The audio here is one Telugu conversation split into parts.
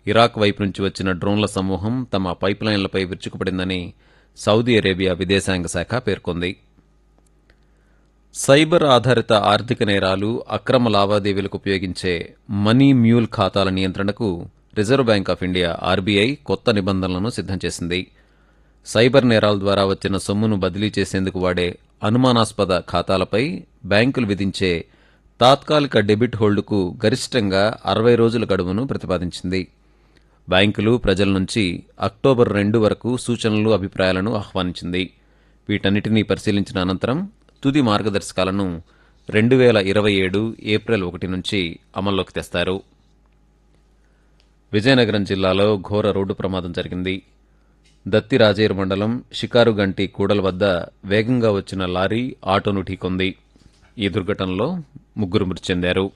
ఇరాక్ వైపు నుంచి వచ్చిన డ్రోన్ల సమూహం తమ పైప్లైన్లపై విరుచుకుపడిందని సౌదీ అరేబియా విదేశాంగ శాఖ పేర్కొంది సైబర్ ఆధారిత ఆర్థిక నేరాలు అక్రమ లావాదేవీలకు ఉపయోగించే మనీ మ్యూల్ ఖాతాల నియంత్రణకు reserve bank of India RBI కొత్త నిబంధనలను సిద్ధం చేసింది సైబర్ నేరాల ద్వారా వచ్చిన సొమ్మును బదిలీ చేసేందుకు వాడే అనుమానాస్పద ఖాతాలపై బ్యాంకులు విధించే తాత్కాలిక డెబిట్ హోల్డ్కు గరిష్టంగా అరవై రోజుల గడువును ప్రతిపాదించింది బ్యాంకులు ప్రజల నుంచి అక్టోబర్ రెండు వరకు సూచనలు అభిప్రాయాలను ఆహ్వానించింది వీటన్నిటినీ పరిశీలించిన అనంతరం తుది మార్గదర్శకాలను రెండు వేల ఇరవై ఏడు ఏప్రిల్ ఒకటి నుంచి అమల్లోకి తెస్తారు విజయనగరం జిల్లాలో ఘోర రోడ్డు ప్రమాదం జరిగింది దత్తి రాజేరు మండలం షికారుగంటి కూడల వద్ద వేగంగా వచ్చిన లారీ ఆటోను ఢీకొంది ఈ దుర్ఘటనలో ముగ్గురు మృతి చెందారు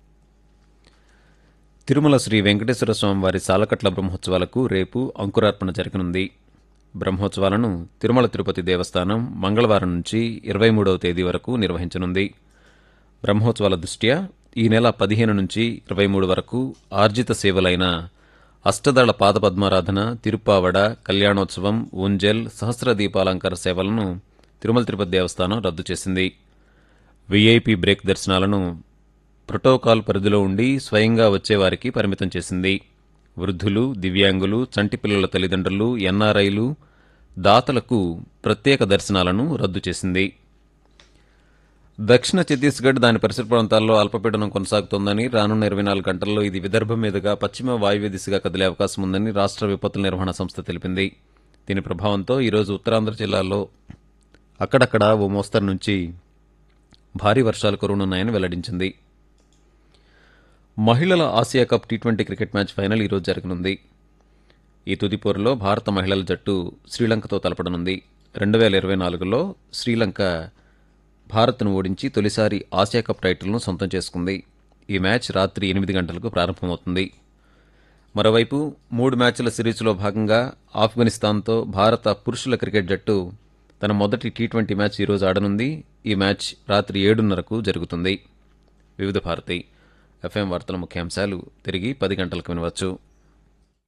తిరుమల శ్రీ వెంకటేశ్వర స్వామి వారి సాలకట్ల బ్రహ్మోత్సవాలకు రేపు అంకురార్పణ జరగనుంది బ్రహ్మోత్సవాలను తిరుమల తిరుపతి దేవస్థానం మంగళవారం నుంచి ఇరవై మూడవ తేదీ వరకు నిర్వహించనుంది బ్రహ్మోత్సవాల దృష్ట్యా ఈ నెల పదిహేను నుంచి ఇరవై మూడు వరకు ఆర్జిత సేవలైన అష్టదళ పాదపద్మారాధన తిరుప్పావడ కళ్యాణోత్సవం ఊంజల్ సహస్ర దీపాలంకార సేవలను తిరుమల తిరుపతి దేవస్థానం రద్దు చేసింది వీఐపీ బ్రేక్ దర్శనాలను ప్రోటోకాల్ పరిధిలో ఉండి స్వయంగా వచ్చేవారికి పరిమితం చేసింది వృద్ధులు దివ్యాంగులు చంటి పిల్లల తల్లిదండ్రులు ఎన్ఆర్ఐలు దాతలకు ప్రత్యేక దర్శనాలను రద్దు చేసింది దక్షిణ ఛత్తీస్గఢ్ దాని పరిసర ప్రాంతాల్లో అల్పపీడనం కొనసాగుతోందని రానున్న ఇరవై నాలుగు గంటల్లో ఇది విదర్భ మీదుగా పశ్చిమ వాయువ్య దిశగా కదిలే అవకాశం ఉందని రాష్ట్ర విపత్తుల నిర్వహణ సంస్థ తెలిపింది దీని ప్రభావంతో ఈరోజు ఉత్తరాంధ్ర జిల్లాల్లో అక్కడక్కడ ఓ మోస్తరు నుంచి భారీ వర్షాలు కురవనున్నాయని వెల్లడించింది మహిళల Asia cup T twenty cricket match final ఈరోజు జరగనుంది ఈ తుది పోరులో భారత మహిళల జట్టు శ్రీలంకతో తలపడనుంది రెండు వేల ఇరవై నాలుగులో శ్రీలంక భారత్ను ఓడించి తొలిసారి ఆసియా కప్ టైటిల్ను సొంతం చేసుకుంది ఈ మ్యాచ్ రాత్రి ఎనిమిది గంటలకు ప్రారంభమవుతుంది మరోవైపు మూడు మ్యాచ్ల సిరీస్లో భాగంగా ఆఫ్ఘనిస్తాన్తో భారత పురుషుల క్రికెట్ జట్టు తన మొదటి టీ ట్వంటీ మ్యాచ్ ఈరోజు ఆడనుంది ఈ మ్యాచ్ రాత్రి ఏడున్నరకు జరుగుతుంది వివిధ భారతి ఎఫ్ఎం వార్తల ముఖ్యాంశాలు తిరిగి పది గంటలకు వినవచ్చు